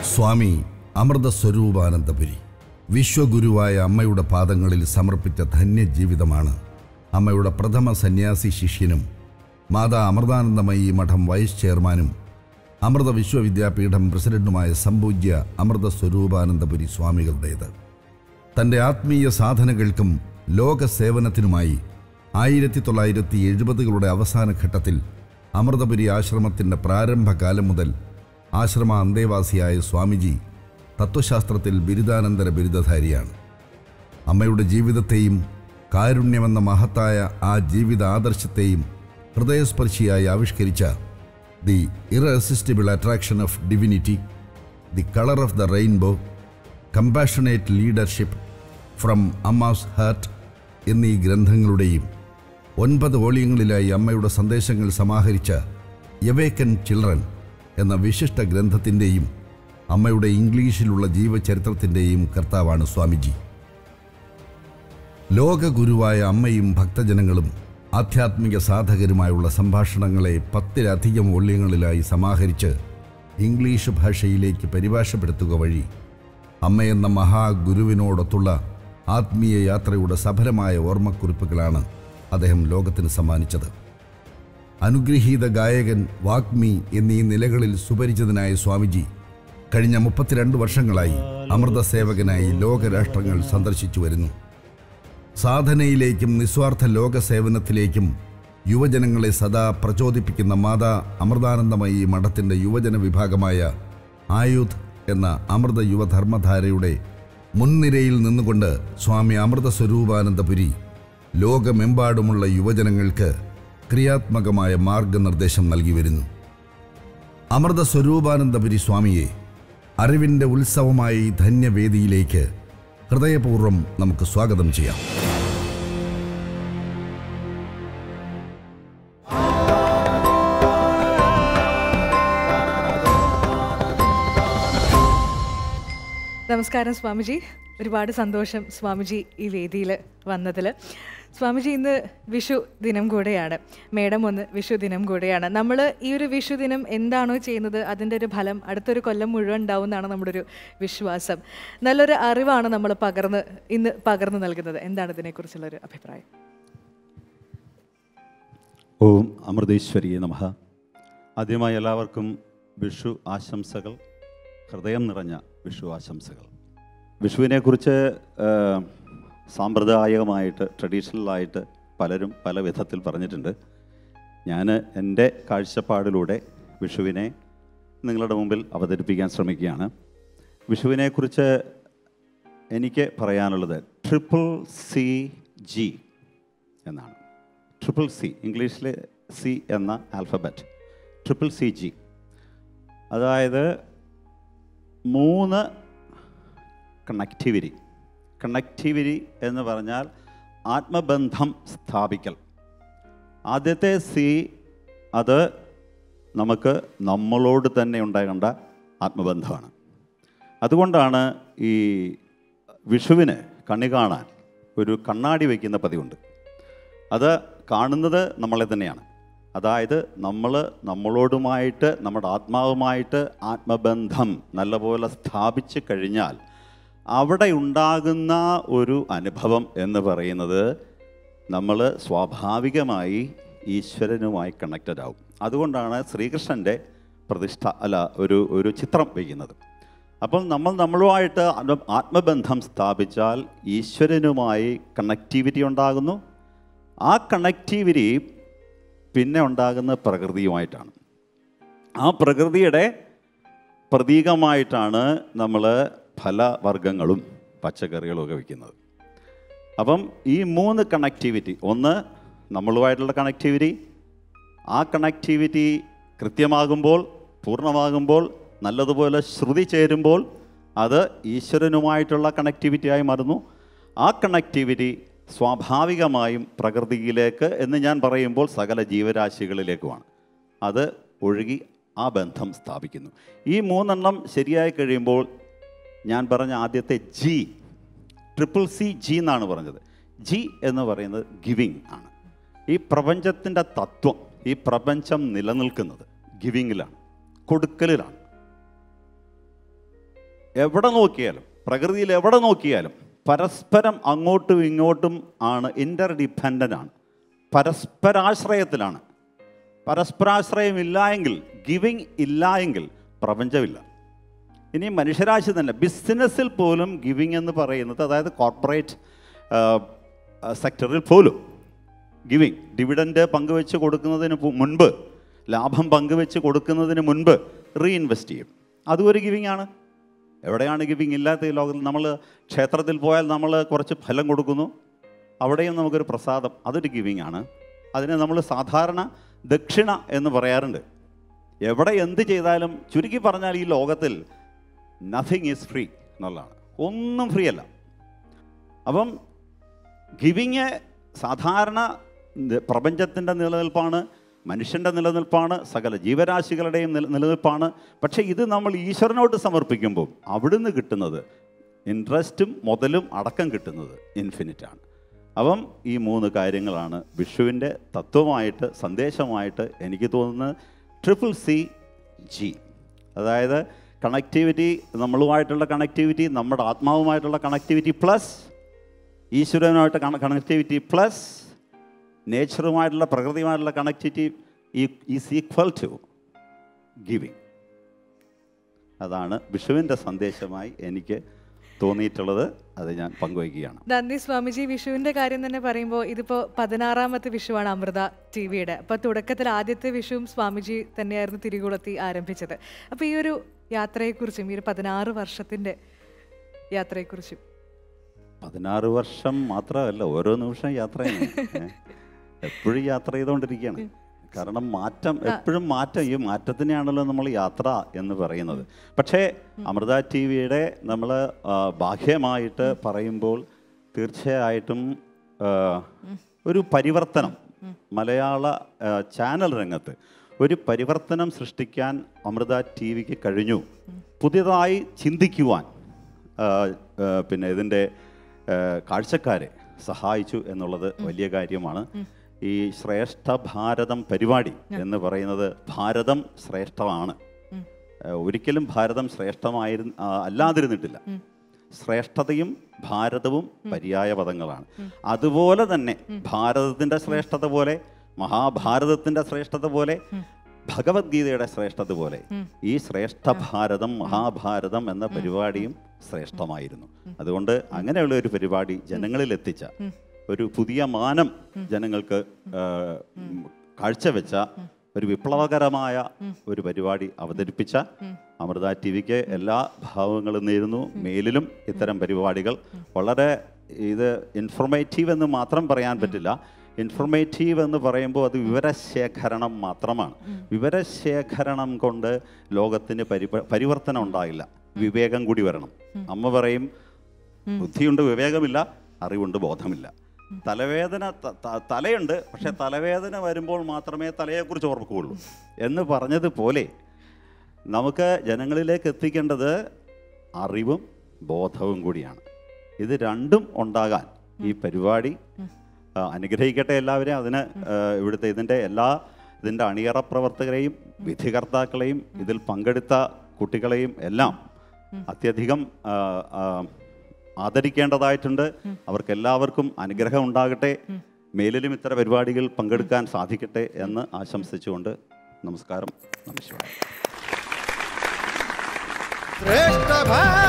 സ്വാമി അമൃതസ്വരൂപാനന്ദപുരി വിശ്വഗുരുവായ അമ്മയുടെ പാദങ്ങളിൽ സമർപ്പിച്ച ധന്യജീവിതമാണ് അമ്മയുടെ പ്രഥമ സന്യാസി ശിഷ്യനും മാതാ അമൃതാനന്ദമയി മഠം വൈസ് ചെയർമാനും അമൃത വിശ്വവിദ്യാപീഠം പ്രസിഡന്റുമായ സംപൂജ്യ അമൃത സ്വരൂപാനന്ദപുരി സ്വാമികളുടേത് തൻ്റെ ആത്മീയ സാധനകൾക്കും ലോക സേവനത്തിനുമായി ആയിരത്തി തൊള്ളായിരത്തി എഴുപതുകളുടെ അവസാന ഘട്ടത്തിൽ അമൃതപുരി ആശ്രമത്തിൻ്റെ പ്രാരംഭകാലം മുതൽ ആശ്രമ അന്തേവാസിയായ സ്വാമിജി തത്വശാസ്ത്രത്തിൽ ബിരുദാനന്തര ബിരുദധാരിയാണ് അമ്മയുടെ ജീവിതത്തെയും കാരുണ്യമെന്ന മഹത്തായ ആ ജീവിത ആദർശത്തെയും ഹൃദയസ്പർശിയായി ആവിഷ്കരിച്ച the irresistible attraction of divinity the colour of the rainbow compassionate leadership from Amma's heart എന്നീ ഗ്രന്ഥങ്ങളുടെയും ഒൻപത് വോളിയങ്ങളിലായി അമ്മയുടെ സന്ദേശങ്ങൾ സമാഹരിച്ച യവേക്കൻ ചിൽഡ്രൻ എന്ന വിശിഷ്ട ഗ്രന്ഥത്തിൻ്റെയും അമ്മയുടെ ഇംഗ്ലീഷിലുള്ള ജീവചരിത്രത്തിൻ്റെയും കർത്താവാണ് സ്വാമിജി ലോകഗുരുവായ അമ്മയും ഭക്തജനങ്ങളും ആധ്യാത്മിക സാധകരുമായുള്ള സംഭാഷണങ്ങളെ പത്തിലധികം വോള്യങ്ങളിലായി സമാഹരിച്ച് ഇംഗ്ലീഷ് ഭാഷയിലേക്ക് പരിഭാഷപ്പെടുത്തുക വഴി അമ്മയെന്ന മഹാഗുരുവിനോടൊത്തുള്ള ആത്മീയ യാത്രയുടെ സഫലമായ ഓർമ്മക്കുറിപ്പുകളാണ് അദ്ദേഹം ലോകത്തിന് സമ്മാനിച്ചത് അനുഗ്രഹീത ഗായകൻ വാഗ്മി എന്നീ നിലകളിൽ സുപരിചിതനായ സ്വാമിജി കഴിഞ്ഞ മുപ്പത്തിരണ്ട് വർഷങ്ങളായി അമൃത സേവകനായി ലോകരാഷ്ട്രങ്ങൾ സന്ദർശിച്ചു വരുന്നു സാധനയിലേക്കും നിസ്വാർത്ഥ ലോക സേവനത്തിലേക്കും യുവജനങ്ങളെ സദാ പ്രചോദിപ്പിക്കുന്ന മാതാ അമൃതാനന്ദമയി മഠത്തിൻ്റെ യുവജന വിഭാഗമായ ആയുധ് എന്ന അമൃത യുവധർമ്മധാരയുടെ മുൻനിരയിൽ നിന്നുകൊണ്ട് സ്വാമി അമൃത സ്വരൂപാനന്ദപുരി ലോകമെമ്പാടുമുള്ള യുവജനങ്ങൾക്ക് ക്രിയാത്മകമായ മാർഗനിർദ്ദേശം നൽകി വരുന്നു അമൃത സ്വരൂപാനന്ദപുരി സ്വാമിയെ അറിവിൻ്റെ ഉത്സവമായി ധന്യവേദിയിലേക്ക് ഹൃദയപൂർവ്വം നമുക്ക് സ്വാഗതം ചെയ്യാം നമസ്കാരം സ്വാമിജി ഒരുപാട് സന്തോഷം സ്വാമിജി ഈ വേദിയിൽ വന്നതിൽ സ്വാമിജി ഇന്ന് വിഷു ദിനം കൂടെയാണ് മേഡം ഒന്ന് വിഷു ദിനം കൂടെയാണ് നമ്മൾ ഈ ഒരു വിഷു ദിനം എന്താണോ ചെയ്യുന്നത് അതിൻ്റെ ഒരു ഫലം അടുത്തൊരു കൊല്ലം മുഴുവൻ ഉണ്ടാവും എന്നാണ് നമ്മുടെ ഒരു വിശ്വാസം നല്ലൊരു അറിവാണ് നമ്മൾ പകർന്ന് ഇന്ന് പകർന്നു നൽകുന്നത് എന്താണ് ഇതിനെക്കുറിച്ചുള്ളൊരു അഭിപ്രായം ഓം അമൃതേശ്വരി നമഃ ആദ്യമായി എല്ലാവർക്കും വിഷു ആശംസകൾ ഹൃദയം നിറഞ്ഞ വിഷു ആശംസകൾ വിഷുവിനെക്കുറിച്ച് ആ, സാമ്പ്രദായികമായിട്ട് ട്രഡീഷണലായിട്ട് പലരും പല വിധത്തിൽ പറഞ്ഞിട്ടുണ്ട് ഞാൻ എൻ്റെ കാഴ്ചപ്പാടിലൂടെ വിഷുവിനെ നിങ്ങളുടെ മുമ്പിൽ അവതരിപ്പിക്കാൻ ശ്രമിക്കുകയാണ് വിഷുവിനെക്കുറിച്ച് എനിക്ക് പറയാനുള്ളത് ട്രിപ്പിൾ സി ജി എന്നാണ് ട്രിപ്പിൾ സി ഇംഗ്ലീഷിൽ സി എന്ന ആൽഫബറ്റ് ട്രിപ്പിൾ സി ജി അതായത് മൂന്ന് കണക്ടിവിറ്റി കണക്ടിവിറ്റി എന്ന് പറഞ്ഞാൽ ആത്മബന്ധം സ്ഥാപിക്കൽ ആദ്യത്തെ സി അത് നമുക്ക് നമ്മളോട് തന്നെ ഉണ്ടാകേണ്ട ആത്മബന്ധമാണ് അതുകൊണ്ടാണ് ഈ വിഷുവിന് കണ്ണി കാണാൻ ഒരു കണ്ണാടി വയ്ക്കുന്ന പതിവുണ്ട് അത് കാണുന്നത് നമ്മളെ തന്നെയാണ് അതായത് നമ്മൾ നമ്മളോടുമായിട്ട് നമ്മുടെ ആത്മാവുമായിട്ട് ആത്മബന്ധം നല്ലപോലെ സ്ഥാപിച്ച് കഴിഞ്ഞാൽ അവിടെ ഉണ്ടാകുന്ന ഒരു അനുഭവം എന്ന് പറയുന്നത് നമ്മൾ സ്വാഭാവികമായി ഈശ്വരനുമായി കണക്റ്റഡ് ആവും അതുകൊണ്ടാണ് ശ്രീകൃഷ്ണൻ്റെ പ്രതിഷ്ഠ അല്ല ഒരു ഒരു ചിത്രം വയ്ക്കുന്നത് അപ്പം നമ്മൾ നമ്മളുമായിട്ട് ആത്മ- ആത്മബന്ധം സ്ഥാപിച്ചാൽ ഈശ്വരനുമായി കണക്ടിവിറ്റി ഉണ്ടാകുന്നു ആ കണക്ടിവിറ്റി പിന്നെ ഉണ്ടാകുന്ന പ്രകൃതിയുമായിട്ടാണ് ആ പ്രകൃതിയുടെ പ്രതീകമായിട്ടാണ് നമ്മൾ ഫലവർഗങ്ങളും പച്ചക്കറികളും ഒക്കെ വയ്ക്കുന്നത് അപ്പം ഈ മൂന്ന് കണക്ടിവിറ്റി ഒന്ന് നമ്മളുമായിട്ടുള്ള കണക്ടിവിറ്റി ആ കണക്ടിവിറ്റി കൃത്യമാകുമ്പോൾ പൂർണ്ണമാകുമ്പോൾ നല്ലതുപോലെ ശ്രുതി ചേരുമ്പോൾ അത് ഈശ്വരനുമായിട്ടുള്ള കണക്ടിവിറ്റിയായി മാറുന്നു ആ കണക്ടിവിറ്റി സ്വാഭാവികമായും പ്രകൃതിയിലേക്ക് എന്ന് ഞാൻ പറയുമ്പോൾ സകല ജീവരാശികളിലേക്കുമാണ് അത് ഒഴുകി ആ ബന്ധം സ്ഥാപിക്കുന്നു ഈ മൂന്നെണ്ണം ശരിയായി കഴിയുമ്പോൾ ഞാൻ പറഞ്ഞ ആദ്യത്തെ ജി ട്രിപ്പിൾ സി ജി എന്നാണ് പറഞ്ഞത് ജി എന്ന് പറയുന്നത് ഗിവിങ് ആണ് ഈ പ്രപഞ്ചത്തിൻ്റെ തത്വം ഈ പ്രപഞ്ചം നിലനിൽക്കുന്നത് ഗിവിങ്ങിലാണ് കൊടുക്കലിലാണ് എവിടെ നോക്കിയാലും പ്രകൃതിയിൽ എവിടെ നോക്കിയാലും പരസ്പരം അങ്ങോട്ടും ഇങ്ങോട്ടും ആണ് ഇൻ്റർ ഡിപ്പെൻഡൻ്റ് ആണ് പരസ്പരാശ്രയത്തിലാണ് പരസ്പരാശ്രയം ഇല്ല എങ്കിൽ ഗിവിങ് ഇല്ല എങ്കിൽ പ്രപഞ്ചമില്ല ഇനി മനുഷ്യരാശി തന്നെ ബിസിനസ്സിൽ പോലും ഗിവിങ് എന്ന് പറയുന്നത് അതായത് കോർപ്പറേറ്റ് സെക്ടറിൽ പോലും ഗിവിങ് ഡിവിഡൻഡ് പങ്കുവെച്ച് കൊടുക്കുന്നതിന് പു- മുൻപ് ലാഭം പങ്കുവെച്ച് കൊടുക്കുന്നതിന് മുൻപ് റീഇൻവെസ്റ്റ് ചെയ്യും അതും ഒരു ഗിവിങ് ആണ് എവിടെയാണ് ഗിവിങ് ഇല്ലാത്ത ഈ ലോകത്തിൽ നമ്മൾ ക്ഷേത്രത്തിൽ പോയാൽ നമ്മൾ കുറച്ച് ഫലം കൊടുക്കുന്നു അവിടെയും നമുക്കൊരു പ്രസാദം അതൊരു ഗിവിങ് ആണ് അതിനെ നമ്മൾ സാധാരണ ദക്ഷിണ എന്ന് പറയാറുണ്ട് എവിടെ എന്ത് ചെയ്താലും ചുരുക്കി പറഞ്ഞാൽ ഈ ലോകത്തിൽ നത്തിങ് ഈസ് ഫ്രീ എന്നുള്ളതാണ് ഒന്നും ഫ്രീ അല്ല അപ്പം ഗിവിങ് സാധാരണ പ്രപഞ്ചത്തിൻ്റെ നിലനിൽപ്പാണ് മനുഷ്യൻ്റെ നിലനിൽപ്പാണ് സകല ജീവരാശികളുടെയും നില നിലനിൽപ്പാണ് പക്ഷേ ഇത് നമ്മൾ ഈശ്വരനോട് സമർപ്പിക്കുമ്പോൾ അവിടുന്ന് കിട്ടുന്നത് ഇൻട്രസ്റ്റും മുതലും അടക്കം കിട്ടുന്നത് ഇൻഫിനിറ്റ് ആണ് അപ്പം ഈ മൂന്ന് കാര്യങ്ങളാണ് വിഷുവിൻ്റെ തത്വമായിട്ട് സന്ദേശമായിട്ട് എനിക്ക് തോന്നുന്നത് ട്രിപ്പിൾ സി ജി അതായത് കണക്ടിവിറ്റി നമ്മളുമായിട്ടുള്ള കണക്ടിവിറ്റി നമ്മുടെ ആത്മാവുമായിട്ടുള്ള കണക്ടിവിറ്റി പ്ലസ് ഈശ്വരനുമായിട്ട് കണക്ടിവിറ്റി പ്ലസ് നേച്ചറുമായിട്ടുള്ള പ്രകൃതിയുമായിട്ടുള്ള connectivity is equal to giving അതാണ് വിഷുവിൻ്റെ സന്ദേശമായി എനിക്ക് തോന്നിയിട്ടുള്ളത് അത് ഞാൻ പങ്കുവയ്ക്കുകയാണ് നന്ദി സ്വാമിജി വിഷുവിന്റെ കാര്യം തന്നെ പറയുമ്പോൾ ഇതിപ്പോ പതിനാറാമത്തെ വിഷുവാണ് അമൃത ടി വിയുടെ അപ്പൊ തുടക്കത്തിൽ ആദ്യത്തെ വിഷുവും സ്വാമിജി തന്നെയായിരുന്നു തിരികുളത്തി ആരംഭിച്ചത് അപ്പൊ ഈ ഒരു യാത്രയെക്കുറിച്ചും ഈ ഒരു പതിനാറ് വർഷത്തിന്റെ യാത്രയെക്കുറിച്ചും പതിനാറ് വർഷം മാത്രമല്ല ഓരോ നിമിഷം യാത്ര എപ്പോഴും യാത്ര ചെയ്തുകൊണ്ടിരിക്കുകയാണ് കാരണം മാറ്റം എപ്പോഴും മാറ്റം ഈ മാറ്റത്തിനെയാണല്ലോ നമ്മൾ യാത്ര എന്ന് പറയുന്നത് പക്ഷേ അമൃത ടി വിയുടെ നമ്മൾ ബാഹ്യമായിട്ട് പറയുമ്പോൾ തീർച്ചയായിട്ടും ആ, ഒരു പരിവർത്തനം മലയാള ആ, ചാനൽ രംഗത്ത് ഒരു പരിവർത്തനം സൃഷ്ടിക്കാൻ അമൃത ടി വിക്ക് കഴിഞ്ഞു പുതിയതായി ചിന്തിക്കുവാൻ ആ, ആ, പിന്നെ ഇതിൻ്റെ ആ, കാഴ്ചക്കാരെ സഹായിച്ചു എന്നുള്ളത് വലിയ കാര്യമാണ് ഈ ശ്രേഷ്ഠ ഭാരതം പരിപാടി എന്ന് പറയുന്നത് ഭാരതം ശ്രേഷ്ഠമാണ് ആ, ഒരിക്കലും ഭാരതം ശ്രേഷ്ഠമായിരുന്നു ആ, അല്ലാതിരുന്നിട്ടില്ല ശ്രേഷ്ഠതയും ഭാരതവും പര്യായ പദങ്ങളാണ് അതുപോലെ തന്നെ ഭാരതത്തിൻ്റെ ശ്രേഷ്ഠത പോലെ മഹാഭാരതത്തിൻ്റെ ശ്രേഷ്ഠത പോലെ ഭഗവത്ഗീതയുടെ ശ്രേഷ്ഠത പോലെ ഈ ശ്രേഷ്ഠ ഭാരതം മഹാഭാരതം എന്ന പരിപാടിയും ശ്രേഷ്ഠമായിരുന്നു അതുകൊണ്ട് അങ്ങനെയുള്ള ഒരു പരിപാടി ജനങ്ങളിൽ എത്തിച്ച ഒരു പുതിയ മാനം ജനങ്ങൾക്ക് ആ, ഉം, കാഴ്ചവെച്ച ഒരു വിപ്ലവകരമായ ഒരു പരിപാടി അവതരിപ്പിച്ച അമൃത ടി വിക്ക് എല്ലാ ഭാവങ്ങളും നേരുന്നു മേലിലും ഇത്തരം പരിപാടികൾ വളരെ ഇത് ഇൻഫർമേറ്റീവ് എന്ന് മാത്രം പറയാൻ പറ്റില്ല ഇൻഫർമേറ്റീവ് എന്ന് പറയുമ്പോൾ അത് വിവരശേഖരണം മാത്രമാണ് വിവരശേഖരണം കൊണ്ട് ലോകത്തിന് പരിപ പരിവർത്തനം ഉണ്ടായില്ല വിവേകം കൂടി വരണം അമ്മ പറയും ബുദ്ധിയുണ്ട് വിവേകമില്ല അറിവുണ്ട് ബോധമില്ല തലവേദന ത- ത- തലയുണ്ട് പക്ഷെ തലവേദന വരുമ്പോൾ മാത്രമേ തലയെക്കുറിച്ച് ഓർക്കുകയുള്ളൂ എന്ന് പറഞ്ഞതുപോലെ നമുക്ക് ജനങ്ങളിലേക്ക് എത്തിക്കേണ്ടത് അറിവും ബോധവും കൂടിയാണ് ഇത് രണ്ടും ഉണ്ടാകാൻ ഈ പരിപാടി ആ, അനുഗ്രഹിക്കട്ടെ എല്ലാവരെയും അതിന് ആ, ഇവിടുത്തെ ഇതിൻ്റെ എല്ലാ ഇതിൻ്റെ അണിയറ പ്രവർത്തകരെയും വിധികർത്താക്കളെയും ഇതിൽ പങ്കെടുത്ത കുട്ടികളെയും എല്ലാം അത്യധികം ആ, ആ, ആദരിക്കേണ്ടതായിട്ടുണ്ട് അവർക്ക് എല്ലാവർക്കും അനുഗ്രഹം ഉണ്ടാകട്ടെ മേലിലും ഇത്തരം പരിപാടികൾ പങ്കെടുക്കാൻ സാധിക്കട്ടെ എന്ന് ആശംസിച്ചുകൊണ്ട് നമസ്കാരം നമസ്കാരം ശ്രേഷ്ഠ ഭാരത